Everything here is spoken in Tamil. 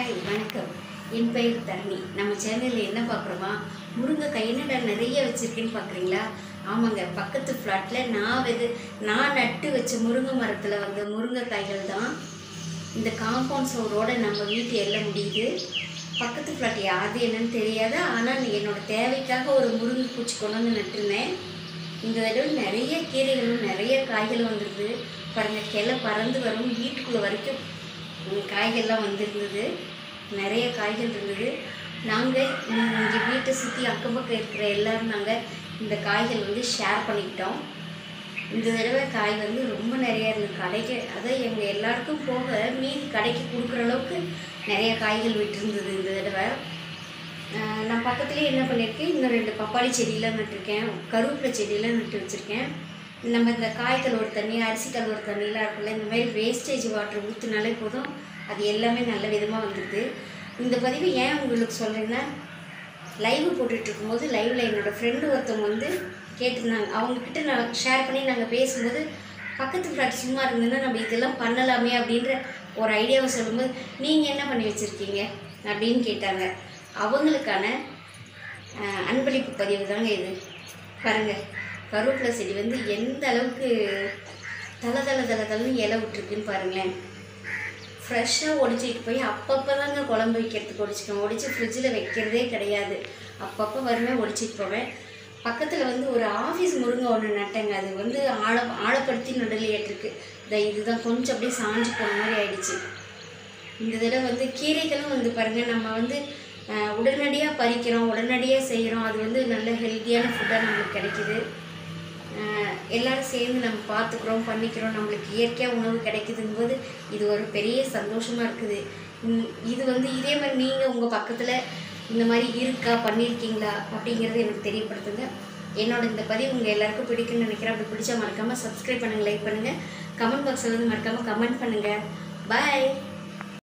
ஹாய் வணக்கம் என் பெயர் தரணி நம்ம சேனலில் என்ன பார்க்குறோமா முருங்கைக்காய் என்னடா நிறைய வச்சுருக்கேன்னு பார்க்குறீங்களா ஆமாங்க பக்கத்து ஃப்ளாட்டில் நான் வெது நான் நட்டு வச்ச முருங்கை மரத்தில் வந்த முருங்கைக்காய்கள் தான் இந்த காம்பவுண்ட் சோரோட நம்ம வீட்டு எல்லாம் முடியுது பக்கத்து ஃப்ளாட் யாரு என்னன்னு தெரியாது ஆனால் என்னோட தேவைக்காக ஒரு முருங்கை பூச்சி கொண்டு வந்து நட்டுருந்தேன் இந்த தடவை நிறைய கீரைகளும் நிறைய காய்களும் வந்துருது பாருங்க கிளை பறந்து வரும் வீட்டுக்குள்ளே வரைக்கும் உம், காய்கள்லாம் வந்திருந்தது நிறைய காய்கள் இருந்தது நாங்கள் இங்கே வீட்டை சுற்றி அக்கம் பக்கம் இருக்கிற எல்லாரும் நாங்கள் இந்த காய்கள் வந்து ஷேர் பண்ணிக்கிட்டோம் இந்த தடவை காய் வந்து ரொம்ப நிறையா இருந்தது கடைக்கு அதான் எங்கள் எல்லாருக்கும் போக மீதி கடைக்கு கொடுக்குற அளவுக்கு நிறைய காய்கள் விட்டுருந்தது இந்த தடவை ஆஹ் நான் பக்கத்துலேயே என்ன பண்ணியிருக்கேன் இன்னும் ரெண்டு பப்பாளி செடியெலாம் நட்டிருக்கேன் கருவேப்பிலை செடியெல்லாம் நட்டு வச்சுருக்கேன் நம்ம இந்த காய் கழுவுற தண்ணி அரிசி கழுவுற தண்ணிலாம் இருக்குல்ல இந்த மாதிரி வேஸ்டேஜ் வாட்டர் ஊற்றினாலே போதும் அது எல்லாமே நல்ல விதமாக வந்துடுது இந்த பதிவு ஏன் உங்களுக்கு சொல்கிறேன்னா லைவ் போட்டுட்டு இருக்கும்போது லைவில் என்னோடய ஃப்ரெண்டு ஒருத்தவங்க வந்து கேட்டிருந்தாங்க அவங்கக்கிட்ட நான் ஷேர் பண்ணி நாங்கள் பேசும்போது பக்கத்து ஃப்ளாட் சும்மா இருந்ததுன்னா நம்ம இதெல்லாம் பண்ணலாமே அப்படின்ற ஒரு ஐடியாவை சொல்லும்போது நீங்கள் என்ன பண்ணி வச்சுருக்கீங்க அப்படின்னு கேட்டாங்க அவங்களுக்கான அஹ், அன்பளிப்பு பதிவு தாங்க இது பாருங்கள் கருவேப்பிலை செடி வந்து எந்த அளவுக்கு தலை தலை தலை தலைன்னு இலை விட்டுருக்குன்னு பாருங்களேன் ஃப்ரெஷ்ஷாக ஒடிச்சிட்டு போய் அப்பப்போ தாங்க குழம்பு வைக்கிறதுக்கு ஒடிச்சிக்கோங்க ஒடிச்சு ஃப்ரிட்ஜில் வைக்கிறதே கிடையாது அப்பப்போ வருவேன் ஒடிச்சிட்டு போவேன் பக்கத்தில் வந்து ஒரு ஆஃபீஸ் முருங்கை ஒன்று நட்டேங்க அது வந்து ஆழ ஆழப்படுத்தி நடலையாட்டிருக்கு இந்த இதுதான் கொஞ்சம் அப்படியே சாஞ்சு போன மாதிரி ஆயிடுச்சு இந்த தடவை வந்து கீரைகளும் வந்து பாருங்கள் நம்ம வந்து அஹ், உடனடியாக பறிக்கிறோம் உடனடியாக செய்கிறோம் அது வந்து நல்ல ஹெல்த்தியான ஃபுட்டாக நம்மளுக்கு கிடைக்குது அஹ், எல்லாரும் சேர்ந்து நம்ம பார்த்துக்குறோம் பண்ணிக்கிறோம் நம்மளுக்கு இயற்கையாக உணவு கிடைக்குதுங்கும்போது இது ஒரு பெரிய சந்தோஷமாக இருக்குது உம், இது வந்து இதே மாதிரி நீங்கள் உங்கள் பக்கத்தில் இந்த மாதிரி இருக்கா பண்ணியிருக்கீங்களா அப்படிங்கிறத எனக்கு தெரியப்படுத்துங்க என்னோட இந்த பதிவு உங்கள் எல்லாருக்கும் பிடிக்கும்னு நினைக்கிறேன் அப்படி பிடிச்சா மறக்காமல் சப்ஸ்கிரைப் பண்ணுங்கள் லைக் பண்ணுங்கள் கமெண்ட் பாக்ஸில் வந்து மறக்காமல் கமெண்ட் பண்ணுங்கள் பாய்